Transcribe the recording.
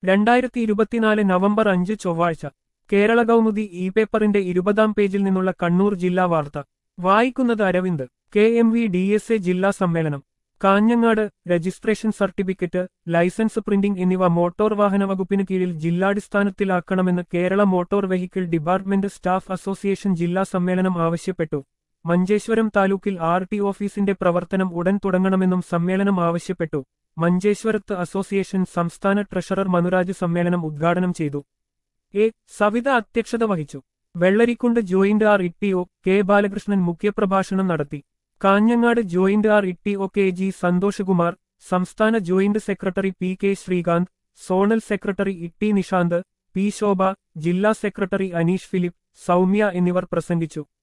രണ്ടായിരത്തി ഇരുപത്തിനാല് നവംബർ അഞ്ച് ചൊവ്വാഴ്ച കേരള കൗമുദി ഇ പേപ്പറിന്റെ ഇരുപതാം പേജിൽ നിന്നുള്ള കണ്ണൂർ ജില്ലാ വാർത്ത വായിക്കുന്നത് Aravind K M V D S A ജില്ലാ സമ്മേളനം Kanhangad registration certificate licence printing എന്നിവ മോട്ടോർ വാഹന വകുപ്പിന് കീഴിൽ ജില്ലാടിസ്ഥാനത്തിലാക്കണമെന്ന് Kerala motor vehicle department staff association ജില്ലാ സമ്മേളനം ആവശ്യപ്പെട്ടു മഞ്ചേശ്വരം താലൂക്കിൽ ആർ ടി ഓഫീസിന്റെ പ്രവർത്തനം ഉടൻ തുടങ്ങണമെന്നും സമ്മേളനം ആവശ്യപ്പെട്ടു മഞ്ചേശ്വരത്ത് അസോസിയേഷൻ സംസ്ഥാന ട്രഷറർ മനുരാജ് സമ്മേളനം ഉദ്ഘാടനം ചെയ്തു എ സവിത അധ്യക്ഷത വഹിച്ചു Vellarikundu joint R T O K Balakrishnan മുഖ്യപ്രഭാഷണം നടത്തി Kanhangad joint R T O K G Santhoshkumar സംസ്ഥാന joint secretary P K Srikanth zonal secretary ഇട്ടി നിഷാന്ത് പി ശോഭ ജില്ലാ സെക്രട്ടറി അനീഷ് ഫിലിപ്പ് സൗമ്യ എന്നിവർ പ്രസംഗിച്ചു